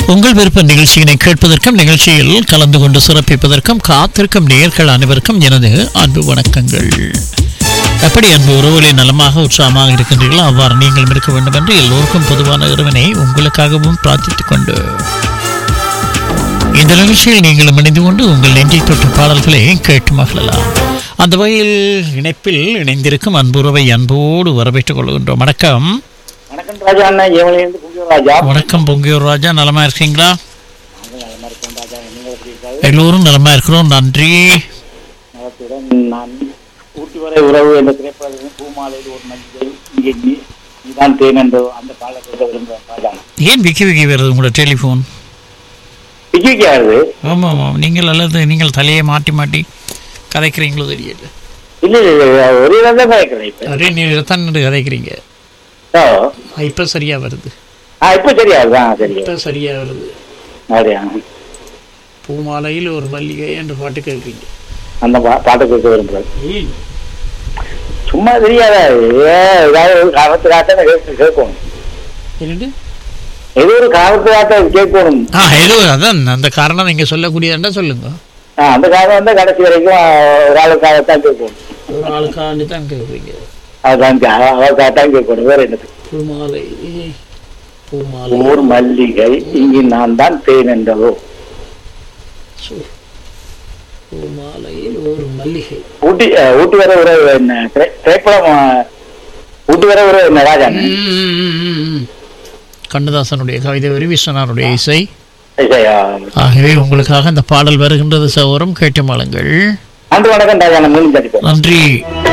உங்கள் விருப்ப நிகழ்ச்சியினை கேட்பதற்கும் நிகழ்ச்சியில் கலந்து கொண்டு சிறப்பிப்பதற்கும் காத்திருக்கும் நேர்கள் அனைவருக்கும் எனது அன்பு வணக்கங்கள் எப்படி அன்பு உறவுகளை நலமாக உற்சாகமாக இருக்கின்றீர்களோ அவ்வாறு நீங்களும் இருக்க வேண்டும் என்று எல்லோருக்கும் பொதுவான இறைவனை உங்களுக்காகவும் பிரார்த்தித்துக் கொண்டு இந்த நிகழ்ச்சியில் நீங்களும் இணைந்து கொண்டு உங்கள் நெஞ்சை தொட்ட பாடல்களை கேட்டு மகிழலாம் அந்த வகையில் இணைப்பில் இணைந்திருக்கும் அன்புறவை அன்போடு வரவேற்றுக் கொள்கின்றோம் வணக்கம் வணக்கம் ராஜா அண்ணா ஏவலையிலிருந்து குஞ்சு ராஜா வணக்கம் பொங்கியூர் ராஜா நலமா இருக்கீங்களா நாங்கள் நலமா இருக்கோம் ராஜா நீங்கள் எப்படி இருக்காது எல்லோரும் நலமா இருக்கிறோம் நன்றி நலத்துடன் நான் ஊட்டி வரை உறவு என்ற திரைப்படத்தில் பூமாலையில் ஒரு மஞ்சள் இங்கே நீ நீதான் தேன் என்ற அந்த பாடத்தை விரும்புகிறேன் ராஜா ஏன் விக்கி விக்கி வருது உங்களோட டெலிஃபோன் விஜய்க்கு யாரு ஆமாம் ஆமாம் நீங்கள் அல்லது நீங்கள் தலையை மாட்டி மாட்டி கதைக்கிறீங்களோ தெரியல இல்ல இல்ல இல்ல, ஒரு இடம் தான் கேட்கிறேன் இப்ப ஒரே நீர் தான் நின்று கதைக்கிறீங்க ஓ. இப்போ சரியா வருது ஆ இப்ப சரியா தான் சரியா இப்போ சரியா வருது அப்படியா பூமாலையில் ஒரு மல்லிகை என்று பாட்டு கேட்குறீங்க அந்த பா பாட்டை கேட்க விரும்புகிறேன் ஏன் சும்மா தெரியாதா ஏ, ஏதாவது ஒரு காரணத்து காட்ட கேட்க கேட்கணும் என்னண்டு ஏதோ ஒரு காரணத்து காட்ட கேட்கணும் ஆ ஏதோ அதான் அந்த காரணம் நீங்கள் சொல்லக்கூடியதுண்டா சொல்லுங்க ஆ, அந்த காரணம் வந்து கடைசி வரைக்கும் ஆ, ஒரு ஆளுக்காகத்தான் கேட்கணும் ஒரு ஆளுக்காண்டி தான் கேட்குறீங்க அதுதான் அவருக்காகத்தான் கேட்கணும் வேற என்னது பூமாலை பூமாலை ஊர் மல்லிகை இங்கு நான் தான் தேன் என்றதோ சு. பூமாலையில் ஒரு மல்லிகை ஊட்டி அஹ், ஊட்டி வர உறவு என்ன திரை- திரைப்படம் அஹ், ஊட்டி வர உறவு என்ன ராஜா ம், ம், ம், ம், ம். கண்ணதாசனுடைய கவிதை வரி விஸ்வனாருடைய இசை ஐயா. ஆகவே உங்களுக்காக இந்த பாடல் வருகின்றது சௌரம் கேட்டு மாளுங்கள் நன்றி வணக்கம் ராஜா நான் மீண்டும் சந்திப்போம் நன்றி